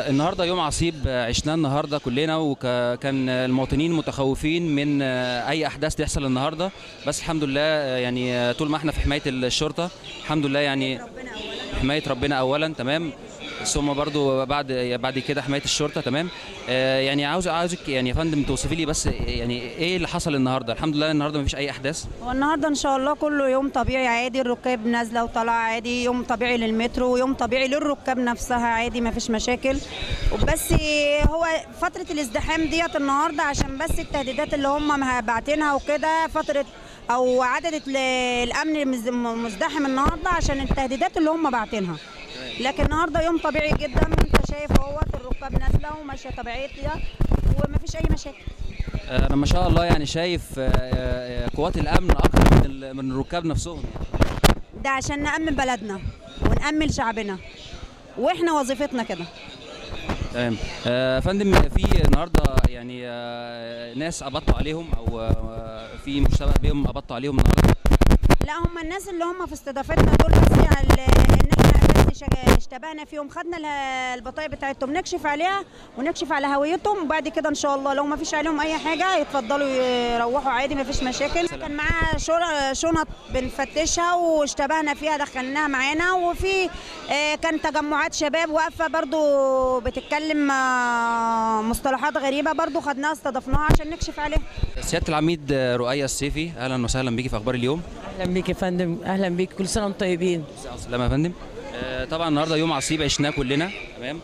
آه، النهارده يوم عصيب آه، عشناه النهارده كلنا وكان المواطنين متخوفين من آه، اي احداث تحصل النهارده بس الحمد لله آه، يعني آه، طول ما احنا في حمايه الشرطه الحمد لله يعني حمايه ربنا اولا تمام ثم برضو بعد بعد كده حمايه الشرطه تمام آه، يعني عاوز عاوزك يعني يا فندم توصفي لي بس يعني ايه اللي حصل النهارده الحمد لله النهارده مفيش اي احداث والنهارده ان شاء الله كله يوم طبيعي عادي الركاب نازله وطالعه عادي يوم طبيعي للمترو ويوم طبيعي للركاب نفسها عادي ما فيش مشاكل وبس هو فتره الازدحام ديت النهارده عشان بس التهديدات اللي هم باعتينها وكده فتره او عدد ال- الامن مز- مزدحم النهارده عشان التهديدات اللي هم باعتينها لكن النهارده يوم طبيعي جدا وانت شايف اهوت الركاب نازله وماشيه طبيعيه ومفيش اي مشاكل آه، انا ما شاء الله يعني شايف آه، آه، قوات الامن اكتر من ال- من الركاب نفسهم يعني ده عشان نأمن بلدنا ونأمن شعبنا واحنا وظيفتنا كده تمام آه، فندم في النهارده يعني آه، ناس قبضتوا عليهم او آه، في مشتبه بيهم قبضتوا عليهم النهارده لا هم الناس اللي هم في استضافتنا دول بس يعني ال- ان احنا بس شج- اشتبهنا فيهم خدنا ال- البطايق بتاعتهم نكشف عليها ونكشف على هويتهم وبعد كده ان شاء الله لو ما فيش عليهم اي حاجه يتفضلوا يروحوا عادي ما فيش مشاكل كان معاها شر- شنط بنفتشها واشتبهنا فيها دخلناها معانا وفي آه، كان تجمعات شباب واقفه برضو بتتكلم آه، مصطلحات غريبه برضو خدناها استضفناها عشان نكشف عليها سياده العميد آه، رؤية السيفي اهلا وسهلا بيكي في اخبار اليوم اهلا بيك يا فندم اهلا بيك كل سنه وانتم طيبين سلام يا فندم آه، طبعا النهارده يوم عصيب عشناه كلنا تمام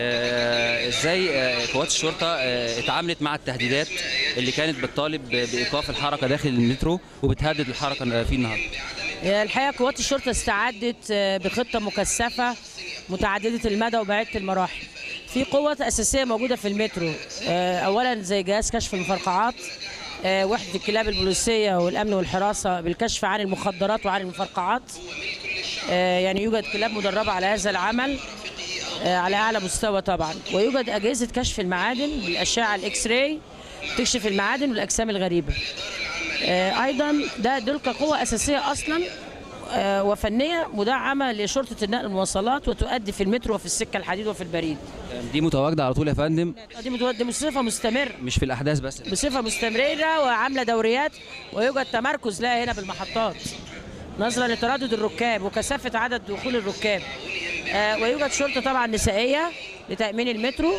آه، ازاي آه، قوات الشرطه آه، اتعاملت مع التهديدات اللي كانت بتطالب ب- بايقاف الحركه داخل المترو وبتهدد الحركه فيه النهارده هي الحقيقه قوات الشرطه استعدت آه، بخطه مكثفه متعدده المدى وبعيده المراحل في قوة أساسية موجودة في المترو آه، أولا زي جهاز كشف المفرقعات آه، وحدة الكلاب البوليسية والأمن والحراسة بالكشف عن المخدرات وعن المفرقعات آه، يعني يوجد كلاب مدربة على هذا العمل آه، على اعلى مستوى طبعا ويوجد اجهزه كشف المعادن بالاشعه الاكس راي تكشف المعادن والاجسام الغريبه آه، ايضا ده دول كقوه اساسيه اصلا آه، وفنيه مدعمه لشرطه النقل والمواصلات وتؤدي في المترو وفي السكه الحديد وفي البريد دي متواجده على طول يا فندم دي متودي بصفه مستمره مش في الاحداث بس بصفه مستمره وعامله دوريات ويوجد تمركز لها هنا بالمحطات نظرا لتردد الركاب وكثافه عدد دخول الركاب آه، ويوجد شرطه طبعا نسائيه لتامين المترو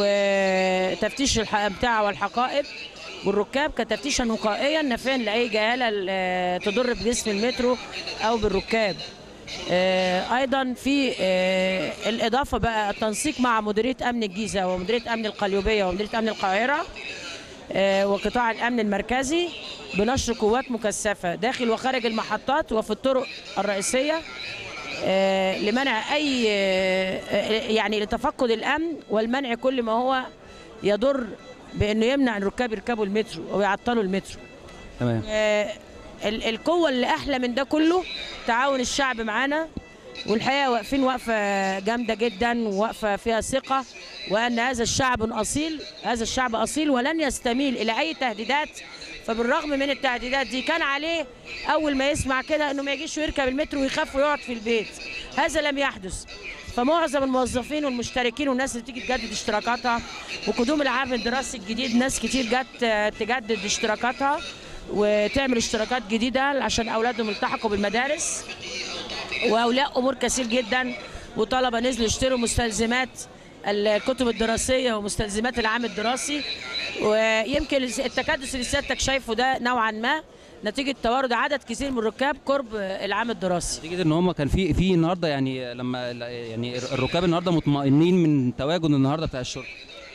وتفتيش الامتعه والحقائب والركاب كتفتيشا وقائيا نفيا لاي جهاله آه، تضر بجسم المترو او بالركاب آه، ايضا في آه، الاضافه بقى التنسيق مع مديريه امن الجيزه ومديريه امن القليوبيه ومديريه امن القاهره آه، وقطاع الامن المركزي بنشر قوات مكثفه داخل وخارج المحطات وفي الطرق الرئيسيه آه، لمنع اي آه، آه، يعني لتفقد الامن والمنع كل ما هو يضر بانه يمنع الركاب يركبوا المترو او يعطلوا المترو تمام آه، ال- القوة اللي أحلى من ده كله تعاون الشعب معانا والحقيقة واقفين وقفة جامدة جدا ووقفة فيها ثقة وأن هذا الشعب أصيل هذا الشعب أصيل ولن يستميل إلى أي تهديدات فبالرغم من التهديدات دي كان عليه أول ما يسمع كده إنه ما يجيش ويركب المترو ويخاف ويقعد في البيت هذا لم يحدث فمعظم الموظفين والمشتركين والناس اللي تيجي تجدد اشتراكاتها وقدوم العام الدراسي الجديد ناس كتير جت آه، تجدد اشتراكاتها وتعمل اشتراكات جديده عشان اولادهم يلتحقوا بالمدارس واولياء امور كثير جدا وطلبه نزلوا يشتروا مستلزمات الكتب الدراسيه ومستلزمات العام الدراسي ويمكن التكدس اللي سيادتك شايفه ده نوعا ما نتيجه توارد عدد كثير من الركاب قرب العام الدراسي نتيجه ان هم كان في في النهارده يعني لما يعني الركاب النهارده مطمئنين من تواجد النهارده بتاع الشرطه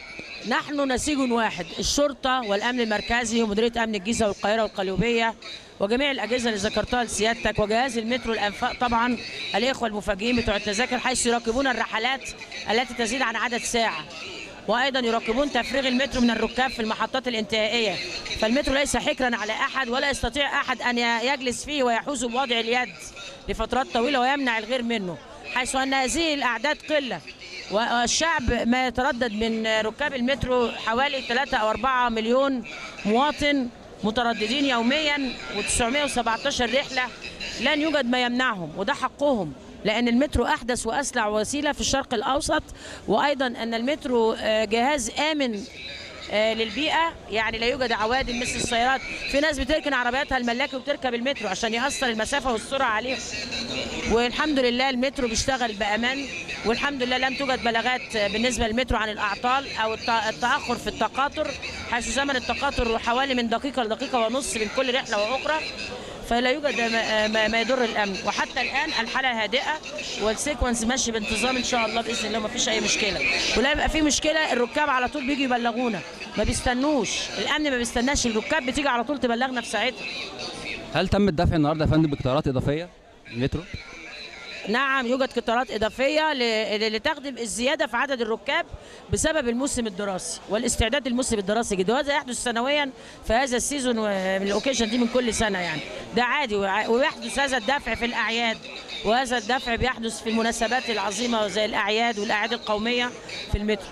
نحن نسيج واحد الشرطة والأمن المركزي ومديرية أمن الجيزة والقاهرة والقليوبية وجميع الأجهزة اللي ذكرتها لسيادتك وجهاز المترو الأنفاق طبعا الإخوة المفاجئين بتوع التذاكر حيث يراقبون الرحلات التي تزيد عن عدد ساعة وأيضا يراقبون تفريغ المترو من الركاب في المحطات الانتهائية فالمترو ليس حكرا على أحد ولا يستطيع أحد أن يجلس فيه ويحوز بوضع اليد لفترات طويلة ويمنع الغير منه حيث أن هذه الأعداد قلة والشعب ما يتردد من ركاب المترو حوالي 3 أو 4 مليون مواطن مترددين يوميا و917 رحلة لن يوجد ما يمنعهم وده حقهم لان المترو احدث واسرع وسيله في الشرق الاوسط وايضا ان المترو آه، جهاز امن آه، للبيئه يعني لا يوجد عوادم مثل السيارات في ناس بتركن عربياتها الملاكي وبتركب المترو عشان يأثر المسافه والسرعه عليهم والحمد لله المترو بيشتغل بامان والحمد لله لم توجد بلاغات بالنسبه للمترو عن الاعطال او الت- التاخر في التقاطر حيث زمن التقاطر حوالي من دقيقه لدقيقه ونص بين كل رحله واخرى فلا يوجد ما, ما, ما يضر الامن وحتى الان الحاله هادئه والسيكونس ماشي بانتظام ان شاء الله باذن الله ما فيش اي مشكله ولا يبقى في مشكله الركاب على طول بيجوا يبلغونا ما بيستنوش الامن ما بيستناش الركاب بتيجي على طول تبلغنا في ساعتها هل تم الدفع النهارده يا فندم بقطارات اضافيه المترو نعم يوجد قطارات إضافية ل- لتخدم الزيادة في عدد الركاب بسبب الموسم الدراسي والاستعداد للموسم الدراسي جدا وهذا يحدث سنويا في هذا السيزون ومن الأوكيشن دي من كل سنة يعني ده عادي وع- ويحدث هذا الدفع في الأعياد وهذا الدفع بيحدث في المناسبات العظيمة زي الأعياد والأعياد القومية في المترو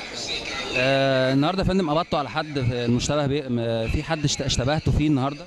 آه النهارده يا فندم قبضتوا على حد في المشتبه بيه م- في حد اشت- اشتبهتوا فيه النهارده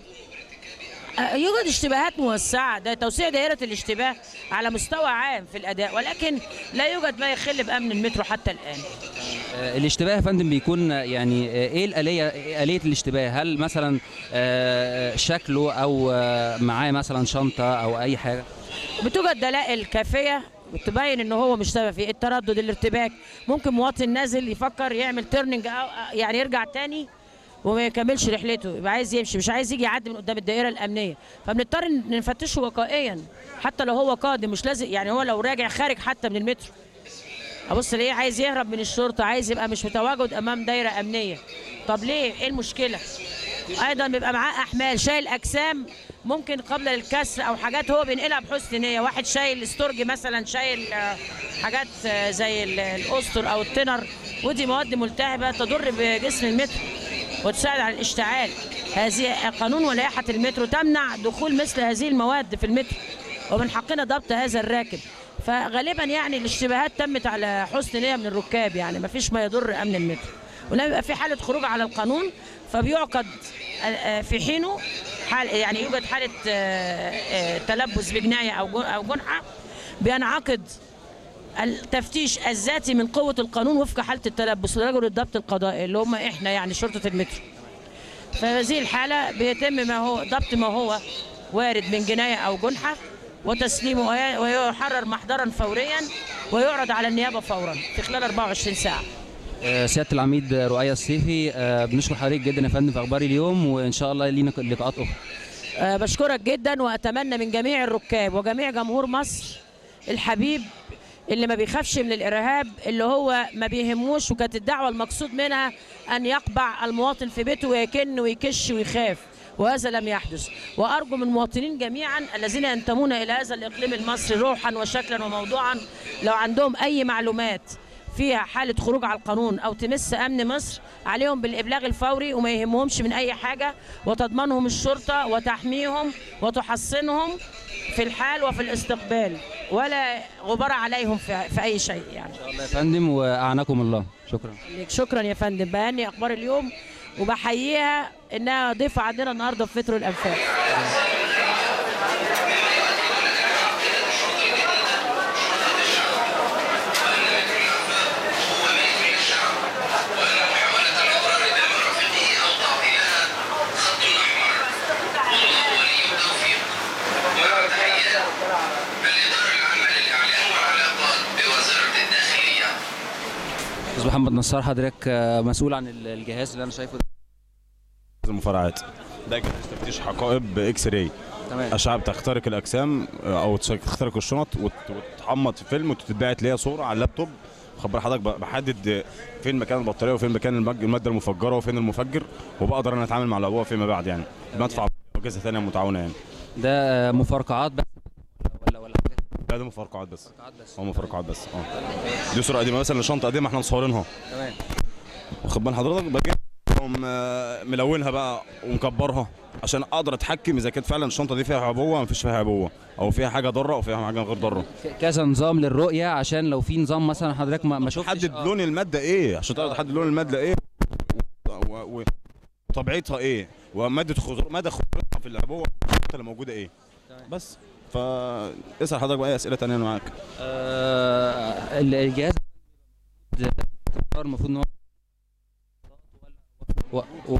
آه، يوجد اشتباهات موسعة ده توسيع دائرة الاشتباه على مستوى عام في الأداء ولكن لا يوجد ما يخل بأمن المترو حتى الآن آه، الاشتباه يا فندم بيكون آه، يعني آه، ايه الاليه إيه اليه الاشتباه هل مثلا آه، شكله او آه، معاه مثلا شنطه او اي حاجه بتوجد دلائل كافيه بتبين ان هو مشتبه في التردد الارتباك ممكن مواطن نازل يفكر يعمل تيرنينج او يعني يرجع تاني وما يكملش رحلته يبقى عايز يمشي مش عايز يجي يعدي من قدام الدائره الامنيه فبنضطر ن- نفتشه وقائيا حتى لو هو قادم مش لازم يعني هو لو راجع خارج حتى من المترو ابص ليه عايز يهرب من الشرطه عايز يبقى مش متواجد امام دايره امنيه طب ليه ايه المشكله ايضا بيبقى معاه احمال شايل اجسام ممكن قبل الكسر او حاجات هو بينقلها بحسن نيه واحد شايل استرج مثلا شايل آه، حاجات آه، زي ال- الاسطر او التنر ودي مواد ملتهبه تضر بجسم المترو وتساعد على الاشتعال هذه قانون ولائحه المترو تمنع دخول مثل هذه المواد في المترو ومن حقنا ضبط هذا الراكب فغالبا يعني الاشتباهات تمت على حسن نيه من الركاب يعني ما فيش ما يضر امن المترو ولما يبقى في حاله خروج على القانون فبيعقد آه، آه، في حينه حال يعني يوجد حاله آه، آه، تلبس بجنايه او جن- او جنحه بينعقد التفتيش الذاتي من قوه القانون وفق حاله التلبس لرجل الضبط القضائي اللي هم احنا يعني شرطه المترو فهذه الحالة بيتم ما هو ضبط ما هو وارد من جناية أو جنحة وتسليمه وي- ويحرر محضرا فوريا ويعرض على النيابة فورا في خلال 24 ساعة آه، سياده العميد رؤية الصيفي آه، بنشكر حضرتك جدا يا فندم في اخبار اليوم وان شاء الله لينا لقاءات اخرى أه بشكرك جدا وأتمنى من جميع الركاب وجميع جمهور مصر الحبيب اللي ما بيخافش من الإرهاب اللي هو ما بيهموش وكانت الدعوة المقصود منها أن يقبع المواطن في بيته ويكن ويكش ويخاف وهذا لم يحدث وأرجو من المواطنين جميعا الذين ينتمون إلى هذا الإقليم المصري روحا وشكلا وموضوعا لو عندهم أي معلومات فيها حالة خروج على القانون أو تمس أمن مصر عليهم بالإبلاغ الفوري وما يهمهمش من أي حاجة وتضمنهم الشرطة وتحميهم وتحصنهم في الحال وفي الاستقبال ولا غبار عليهم في, في أي شيء يعني ان شاء الله يا فندم واعناكم الله شكرا ليك. شكرا يا فندم بهني أخبار اليوم وبحييها إنها ضيفة عندنا النهاردة في مترو الأنفاق استاذ محمد نصار حضرتك آه، مسؤول عن ال- الجهاز اللي انا شايفه ده المفرعات ده جهاز تفتيش حقائب باكس راي تمام اشعه بتخترق الاجسام آه، او تخترق الشنط وت- وتتحمض في فيلم وتتبعت ليا صوره على اللابتوب خبر حضرتك ب- بحدد فين مكان البطاريه وفين مكان المج- الماده المفجره وفين المفجر وبقدر انا اتعامل مع العبوه فيما بعد يعني بدفع اجهزه ثانيه متعاونه يعني ده آه، مفرقعات بس ولا ولا حاجات لا ده مفرقعات بس بس هو مفرقعات بس اه دي صوره قديمه مثلا لشنطه قديمه احنا مصورينها تمام واخد بال حضرتك باجي أقوم، آه، ملونها بقى ومكبرها عشان اقدر اتحكم اذا كانت فعلا الشنطه دي فيها عبوه ما فيش فيها عبوه او فيها حاجه ضاره او فيها حاجه غير ضاره ك- كذا نظام للرؤيه عشان لو في نظام مثلا حضرتك ما, ما شفتش تحدد آه. لون الماده ايه عشان تقدر تحدد لون الماده ايه و- و- وطبيعتها ايه وماده خضر مدى خطورتها في العبوه اللي موجوده ايه بس فاسال حضرتك بقى اي اسئله تانية انا معاك آه، الجهاز المفروض ان هو و- و-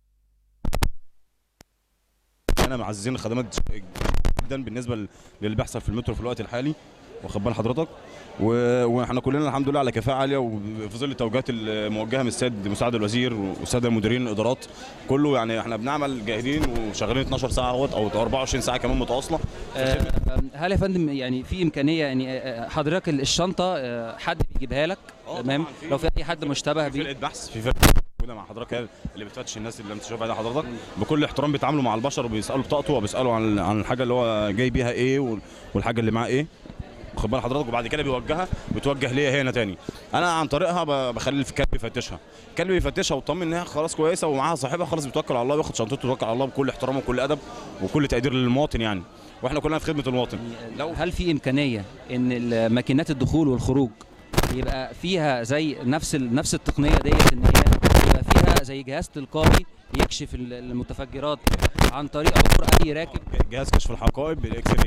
انا معززين الخدمات جدا بالنسبه لل- للي بيحصل في المترو في الوقت الحالي واخد بال حضرتك و- واحنا كلنا الحمد لله على كفاءه عاليه وفي ظل التوجيهات الموجهه من السيد مساعد الوزير والساده مديرين الادارات كله يعني احنا بنعمل جاهدين وشغالين 12 ساعه اهوت او 24 ساعه كمان متواصله آه، هل يا فندم يعني في امكانيه يعني آه، حضرتك الشنطه آه، حد بيجيبها لك آه، تمام طبعاً في- لو في اي حد مشتبه في بيه فرقه بحث في فرقه موجوده مع حضرتك هي اللي بتفتش الناس اللي انت شايفها دي حضرتك بكل احترام بيتعاملوا مع البشر وبيسالوا بطاقته وبيسالوا عن عن الحاجه اللي هو جاي بيها ايه وال- والحاجه اللي معاه ايه واخد بال حضرتك وبعد كده بيوجهها بتوجه ليا هنا تاني انا عن طريقها ب- بخلي الكلب يفتشها الكلب يفتشها ويطمن انها خلاص كويسه ومعاها صاحبها خلاص بيتوكل على الله بياخد شنطته ويتوكل على الله بكل احترام وكل ادب وكل تقدير للمواطن يعني واحنا كلنا في خدمه المواطن لو هل في امكانيه ان ماكينات الدخول والخروج يبقى فيها زي نفس ال- نفس التقنيه ديت ان هي يبقى فيها زي جهاز تلقائي يكشف ال- المتفجرات عن طريق عبور اي راكب جهاز كشف الحقائب بالاكس راي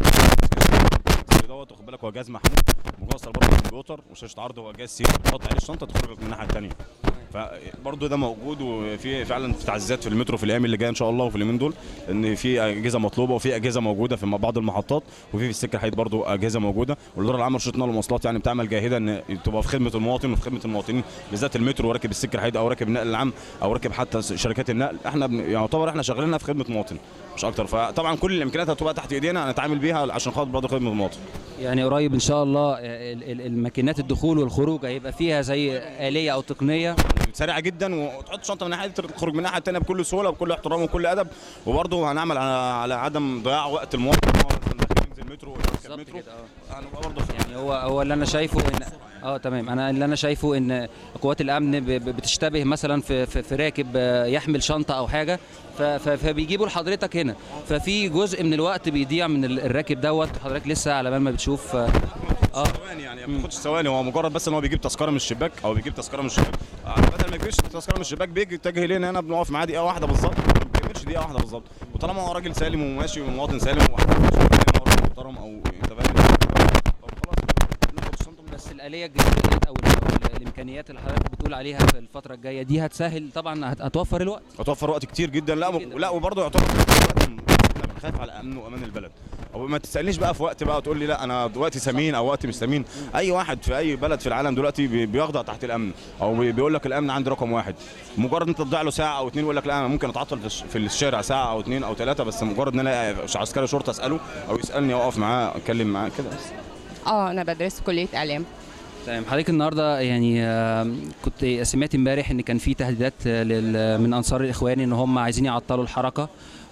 دوت واخد بالك هو جهاز محمول مجوصل برضه بالكمبيوتر وشاشه عرض هو جهاز سير تحط عليه الشنطه تخرج لك من الناحيه الثانيه فبرضه ده موجود وفي فعلا في تعزيزات في المترو في الايام اللي جايه ان شاء الله وفي اليومين دول ان في اجهزه مطلوبه وفي اجهزه موجوده في بعض المحطات وفي في السكه الحديد برضه اجهزه موجوده والاداره العامه لرشد النقل والمواصلات يعني بتعمل جاهده ان تبقى في خدمه المواطن وفي خدمه المواطنين بالذات المترو وراكب السكه الحديد او راكب النقل العام او راكب حتى شركات النقل احنا بن- يعتبر احنا شغالينها في خدمه المواطن مش اكتر فطبعا كل الامكانيات هتبقى تحت ايدينا هنتعامل بيها عشان خاطر برضه خدمه المواطن يعني قريب ان شاء الله ال- ال- الماكينات الدخول والخروج هيبقى فيها زي آلية او تقنية سريعه جدا وتحط شنطه من ناحيه تخرج من الناحيه الثانيه بكل سهوله وبكل احترام وكل ادب وبرضه هنعمل على, على عدم ضياع وقت المواطن إن هو مثلا داخل ينزل مترو ولا يركب بالظبط مترو كده، هنبقى برضه في يعني هو هو اللي انا شايفه ان اه تمام انا اللي انا شايفه ان قوات الامن ب- ب- بتشتبه مثلا في في, في راكب آه، يحمل شنطه او حاجه ف- ف- فبيجيبوا لحضرتك هنا ففي جزء من الوقت بيضيع من ال- الراكب دوت حضرتك لسه على بال ما بتشوف اه آه. ثواني يعني ما بياخدش ثواني هو مجرد بس ان هو بيجيب تذكره من الشباك او بيجيب تذكره من الشباك آه، بدل ما يجيبش تذكره من الشباك بيجي يتجه لنا هنا بنقف معاه دقيقه واحده بالظبط ما بيكملش دقيقه واحده بالظبط وطالما هو راجل سالم وماشي ومواطن سالم ومحترم محترم او انت فاهم خلاص ناخد الشنطه من بس الآلية الجديدة ديت او ال- أو الامكانيات اللي حضرتك بتقول عليها في الفتره الجايه دي هتسهل طبعا هت- هتوفر الوقت هتوفر وقت كتير جدا لا كتير جداً. لا وبرضه يعتبر وقت احنا بنخاف على امن وامان البلد او ما تسالنيش بقى في وقت بقى تقول لي لا انا وقتي ثمين او وقتي مش ثمين اي واحد في اي بلد في العالم دلوقتي بي- بيخضع تحت الامن او بي- بيقول لك الامن عندي رقم واحد مجرد انت تضيع له ساعه او اتنين يقول لك لا انا ممكن اتعطل في الش- في الشارع ساعه او اتنين او ثلاثه بس مجرد ان انا عسكري شرطه اساله او يسالني اقف معاه اتكلم معاه كده بس اه انا بدرس في كليه اعلام تمام حضرتك النهارده يعني آه، كنت سمعت امبارح ان كان في تهديدات آه، لل- من انصار الاخوان ان هم عايزين يعطلوا الحركه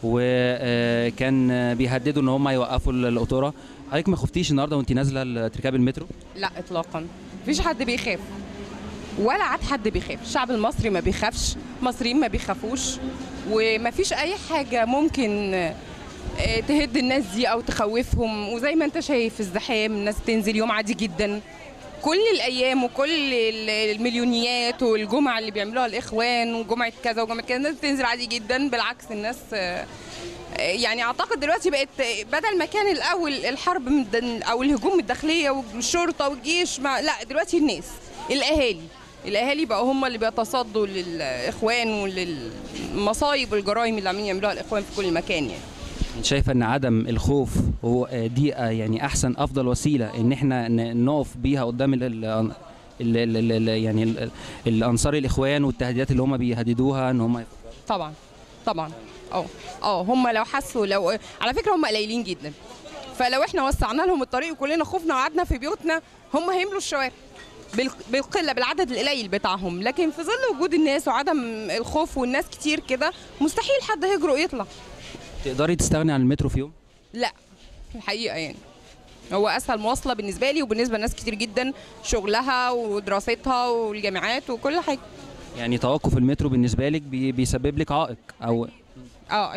وكان بيهددوا ان هم يوقفوا القطوره حضرتك ما خفتيش النهارده وانت نازله تركبي المترو لا اطلاقا مفيش حد بيخاف ولا عاد حد بيخاف الشعب المصري ما بيخافش المصريين ما بيخافوش ومفيش اي حاجه ممكن آه، تهد الناس دي او تخوفهم وزي ما انت شايف الزحام الناس تنزل يوم عادي جدا كل الايام وكل ال- المليونيات والجمع اللي بيعملوها الاخوان وجمعه كذا وجمعه كذا الناس بتنزل عادي جدا بالعكس الناس آه، يعني اعتقد دلوقتي بقت بدل ما كان الاول الحرب من الد- او الهجوم الداخليه والشرطه والجيش ما لا دلوقتي الناس الاهالي الاهالي بقوا هم اللي بيتصدوا للاخوان وللمصايب والجرائم اللي عاملين يعملوها الاخوان في كل مكان يعني انت شايفه ان عدم الخوف هو آه، دي آه، يعني احسن افضل وسيله ان احنا ن- نقف بيها قدام ال ال ال ال ال يعني ال- الانصار الاخوان والتهديدات اللي هم بيهددوها ان هم طبعا طبعا اه اه هم لو حسوا لو على فكره هم قليلين جدا فلو احنا وسعنا لهم الطريق وكلنا خفنا وقعدنا في بيوتنا هم هيملوا الشوارع بال- بالقله بالعدد القليل بتاعهم لكن في ظل وجود الناس وعدم الخوف والناس كتير كده مستحيل حد هيجرؤ يطلع تقدري تستغني عن المترو في يوم لا الحقيقه يعني هو اسهل مواصله بالنسبه لي وبالنسبه لناس كتير جدا شغلها ودراستها والجامعات وكل حاجه يعني توقف المترو بالنسبه لك بي بيسبب لك عائق او اه اكيد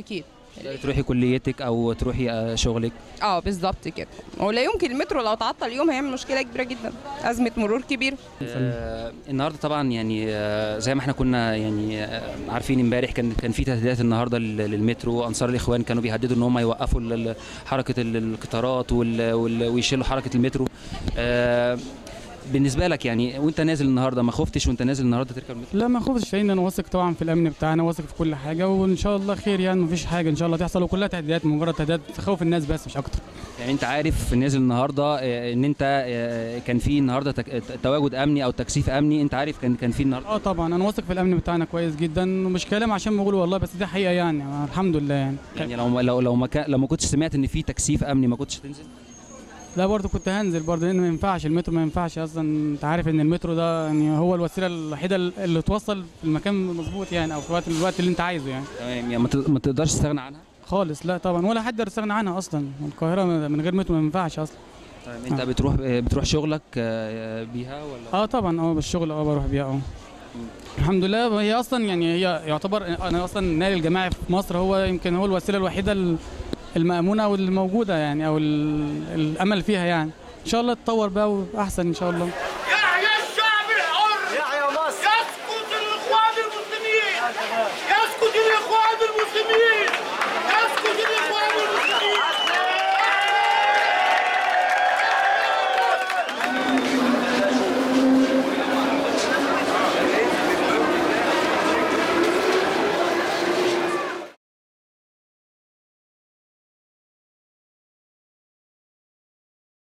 تروحي كليتك او تروحي آه، شغلك اه بالظبط كده ولا يمكن المترو لو تعطل يوم هيعمل مشكله كبيره جدا ازمه مرور كبيره آه، النهارده طبعا يعني آه، زي ما احنا كنا يعني آه، عارفين امبارح كان كان في تهديدات النهارده لل- للمترو انصار الاخوان كانوا بيهددوا ان هم يوقفوا ال- ال- حركه ال- القطارات وال- وال- ويشيلوا حركه المترو آه، بالنسبه لك يعني وانت نازل النهارده ما خفتش وانت نازل النهارده تركب المترو لا ما خوفش لان انا واثق طبعا في الامن بتاعنا واثق في كل حاجه وان شاء الله خير يعني مفيش حاجه ان شاء الله تحصل وكلها تهديدات مجرد تهديدات تخوف الناس بس مش اكتر يعني انت عارف نازل النهارده آه، ان انت آه، كان في النهارده تك- تواجد امني او تكثيف امني انت عارف كان كان في النهارده اه طبعا انا واثق في الامن بتاعنا كويس جدا ومش كلام عشان بقول والله بس دي حقيقه يعني آه، الحمد لله يعني يعني لو لو لو ما كان لو ما كنتش سمعت ان في تكثيف امني ما كنتش هتنزل لا برضه كنت هنزل برضه لان ما ينفعش المترو ما ينفعش اصلا انت عارف ان المترو ده يعني هو الوسيله الوحيده اللي توصل في المكان مظبوط يعني او في الوقت الوقت اللي انت عايزه يعني تمام يعني ما ت- ما تقدرش تستغنى عنها خالص لا طبعا ولا حد يقدر يستغنى عنها اصلا القاهره من غير مترو ما ينفعش اصلا طيب انت بتروح بتروح شغلك آه، بيها ولا اه طبعا اه بالشغل اه بروح بيها اه الحمد لله هي اصلا يعني هي يعتبر انا اصلا النقل الجماعي في مصر هو يمكن هو الوسيله الوحيده ال- المأمونة والموجودة يعني او ال- الامل فيها يعني ان شاء الله تتطور بقى واحسن ان شاء الله يحيى الشعب الحر يحيى مصر يسقط الاخوان المسلمين يسقط الاخوان المسلمين